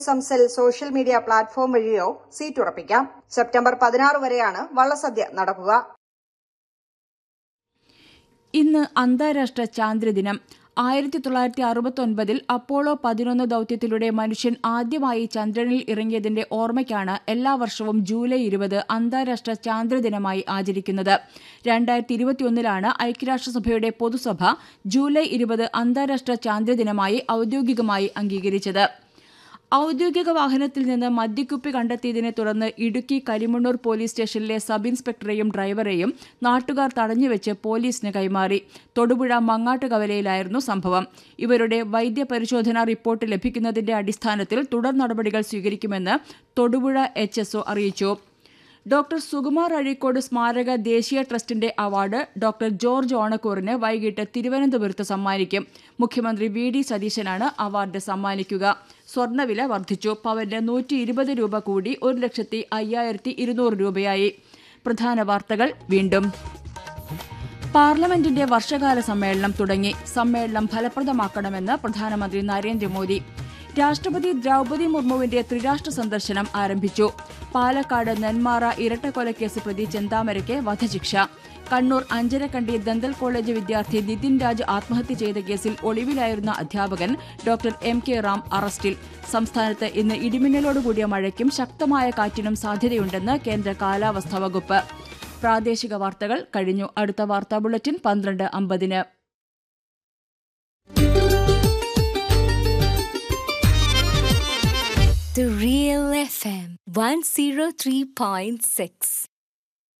സംസെൽ social media platform വഴിയോ seat ഉറപ്പിക്കാം September പതിനാറ് വരെയാണ് വള്ളസദ്യ നടക്കുക ഇന്ന് അന്താരാഷ്ട്ര ചാന്ദ്രദിനം ആയിരത്തി തൊള്ളായിരത്തി അറുപത്തൊൻപതിൽ അപ്പോളോ പതിനൊന്ന് ദൌത്യത്തിലൂടെ മനുഷ്യൻ ആദ്യമായി ചന്ദ്രനിൽ ഇറങ്ങിയതിന്റെ ഓർമ്മയ്ക്കാണ് എല്ലാ വർഷവും ജൂലൈ ഇരുപത് അന്താരാഷ്ട്ര ചാന്ദ്രദിനമായി ആചരിക്കുന്നത് രണ്ടായിരത്തി ഇരുപത്തിയൊന്നിലാണ് ഐക്യരാഷ്ട്രസഭയുടെ പൊതുസഭ ജൂലൈ ഇരുപത് അന്താരാഷ്ട്ര ചാന്ദ്രദിനമായി ഔദ്യോഗികമായി അംഗീകരിച്ചത് ഔദ്യോഗിക വാഹനത്തിൽ നിന്ന് മദ്യക്കുപ്പി കണ്ടെത്തിയതിനെ തുടർന്ന് ഇടുക്കി കരിമണ്ണൂർ പോലീസ് സ്റ്റേഷനിലെ സബ് ഇൻസ്പെക്ടറെയും ഡ്രൈവറെയും നാട്ടുകാർ തടഞ്ഞുവെച്ച് പോലീസിന് കൈമാറി തൊടുപുഴ മങ്ങാട്ടുകവലയിലായിരുന്നു സംഭവം ഇവരുടെ വൈദ്യപരിശോധനാ റിപ്പോർട്ട് ലഭിക്കുന്നതിന്റെ അടിസ്ഥാനത്തിൽ തുടർ നടപടികൾ സ്വീകരിക്കുമെന്ന് തൊടുപുഴ എച്ച് അറിയിച്ചു ഡോക്ടർ സുകുമാർ അഴീക്കോട് സ്മാരക ദേശീയ ട്രസ്റ്റിന്റെ അവാർഡ് ഡോക്ടർ ജോർജ് ഓണക്കൂറിന് വൈകിട്ട് തിരുവനന്തപുരത്ത് സമ്മാനിക്കും മുഖ്യമന്ത്രി വി ഡി സതീശനാണ് അവാർഡ് സമ്മാനിക്കുക സ്വർണ്ണവില വർദ്ധിച്ചു പവന് നൂറ്റി ഇരുപത് രൂപ കൂടി ഒരു ലക്ഷത്തി അയ്യായിരത്തി ഇരുന്നൂറ് രൂപയായി പ്രധാന വാർത്തകൾ വീണ്ടും പാർലമെന്റിന്റെ വർഷകാല സമ്മേളനം തുടങ്ങി സമ്മേളനം ഫലപ്രദമാക്കണമെന്ന് പ്രധാനമന്ത്രി നരേന്ദ്രമോദി രാഷ്ട്രപതി ദ്രൌപതി മുർമുവിന്റെ ത്രിരാഷ്ട്ര സന്ദർശനം ആരംഭിച്ചു പാലക്കാട് നെന്മാറ ഇരട്ടക്കൊലക്കേസ് പ്രതി ചെന്താമരയ്ക്ക് വധശിക്ഷ കണ്ണൂർ അഞ്ചരക്കണ്ടി ദന്തൽ കോളേജ് വിദ്യാർത്ഥി നിതിൻ രാജ് ആത്മഹത്യ ചെയ്ത കേസിൽ ഒളിവിലായിരുന്ന അധ്യാപകൻ ഡോക്ടർ എം കെ റാം അറസ്റ്റിൽ സംസ്ഥാനത്ത് ഇന്ന് ഇടിമിന്നലോടുകൂടിയ മഴയ്ക്കും ശക്തമായ കാറ്റിനും സാധ്യതയുണ്ടെന്ന് കേന്ദ്ര കാലാവസ്ഥാ വകുപ്പ് പ്രാദേശിക വാർത്തകൾ കഴിഞ്ഞു അടുത്ത വാർത്താ ബുള്ളറ്റിൻ പന്ത്രണ്ട് അമ്പതിന് The Real FM 103.6.